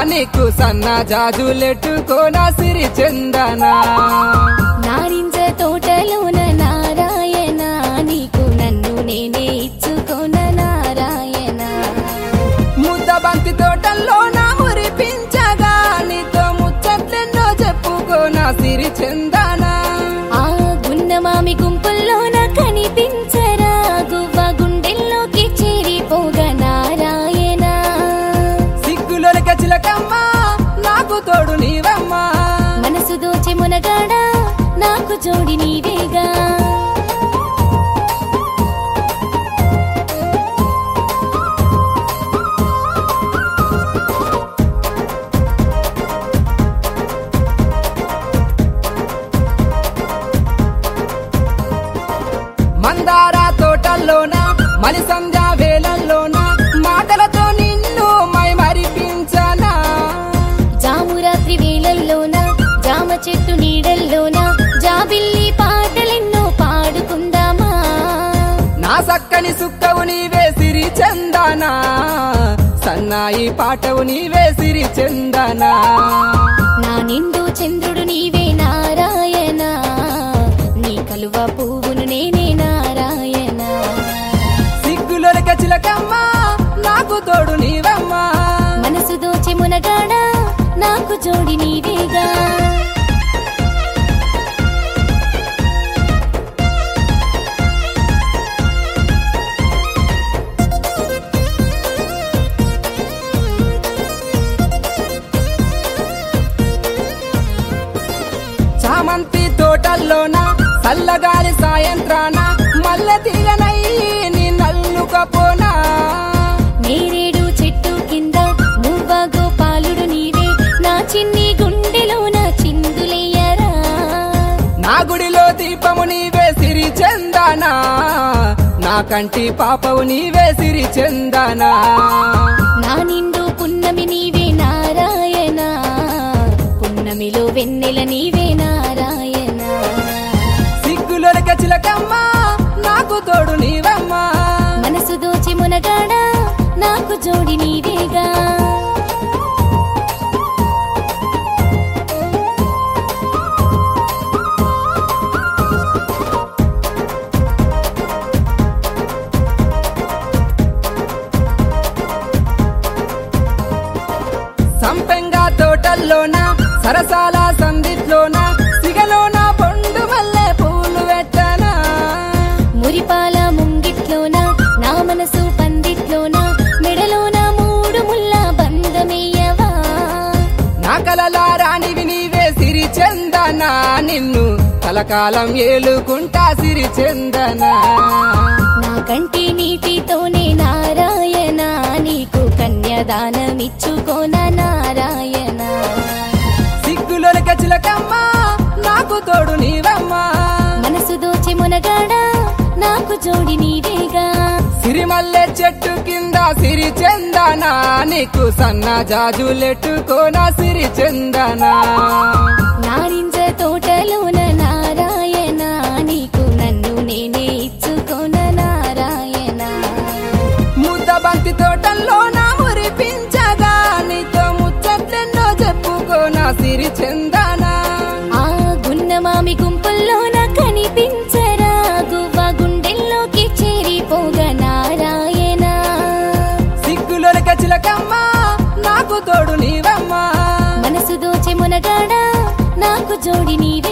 నీకు సన్న జాజులెట్టుకోనా సిరి చందనా నారింజ తోటలోన నారాయణ నీకు నన్ను నేనే ఇచ్చుకోన నారాయణ ముద్ద బంతి తోటల్లో నా మురిపించగా నీతో ముచ్చట్లెన్నో చెప్పుకోనా సిరి చందనా ఆ గున్నమామి గుంపుల్లోన కనిపించరా గువ్వ గుండెల్లోకి చేరిపోగా నారాయణ సిగ్గులొలక చిలకమ్మ నాకు తోడు నీవమ్మా మనసు దోచి మునగాడ నాకు జోడి నీవేగా మందార తోటల్లోన మలి సంధ్యా వేళల్లోన మాటలతో నిన్ను మై మరిపించనా జామురాత్రి వేళల్లోన జామ చెట్టు నీడల్లోన జాబిల్లి పాటలెన్నో పాడుకుందామా నా సక్కని సుక్కవు నీవే సిరి చందనా సన్నాయి పాటవు నీవే సిరి చందనా నా నిండు చంద్రుడు నీవే నారాయణ నీ కలువ పువ్వును నేనే నారాయణ సిగ్గులొలక చిలకమ్మ నాకు తోడు నీవమ్మా మనసు దోచి మునగాడ నాకు జోడి నీవేగా చామంతి తోటల్లోన చల్లగాలి సాయంత్రాన మల్లె తీగనయ్యి నీ నల్లుకపోనా నేరేడు చెట్టు కింద నువ్వ గోపాలుడు నీవే నా చిన్ని గుండెలోన చిందులెయ్యరా నా గుడిలో దీపము నీవే సిరి చందనా నా కంటి పాపవు నీవే సిరి చందనా నా నిండు పున్నమి నీవే నారాయణ పున్నమిలో వెన్నెల నీవే నారాయణ సిగ్గులొలక చిలకమ్మ నాకు తోడు నీవమ్మా మనసు దోచి మునగాడ నాకు జోడి నీవేగా సంపెంగా తోటల్లోన సరసాల సందిట్లోన సిగలోన పొండు మల్లె పూలు పెట్టనా మురిపాల ముంగిట్లోన నా మనసు పందిట్లోన మెడలోన మూడు ముల్ల బంధమేయవా నా కలలా రాణివి నీవే సిరి చందనా నిన్ను కలకాలం ఏలుకుంటా సిరి చందనా నా కంటి నీటితోనే నారాయణ నీకు కన్యాదానమిచ్చుకోన నారాయణ సిగ్గులొలక చిలకమ్మ నాకు తోడు నీవమ్మా మనసు దోచి మునగాడ నాకు జోడి నీవేగా సిరిమల్లె చెట్టు కింద సిరి చందనా నీకు సన్న జాజులెట్టుకోనా సిరి చందనా నారింజ తోటలోన నారాయణ నీకు నన్ను నేనే ఇచ్చుకోన నారాయణ ముద్ద బంతి తోటల్లో నా మురిపించగా నీతో ముచ్చట్లెన్నో చెప్పుకోనా సిరి చందనా ఆ గున్నమామి గుంపుల్లోన కనిపించరా గువ్వ గుండెల్లోకి చేరిపోగా నారాయణ సిగ్గులొలక చిలకమ్మ నాకు తోడు నీవమ్మా మనసు దోచి మునగాడ నాకు జోడి నీవే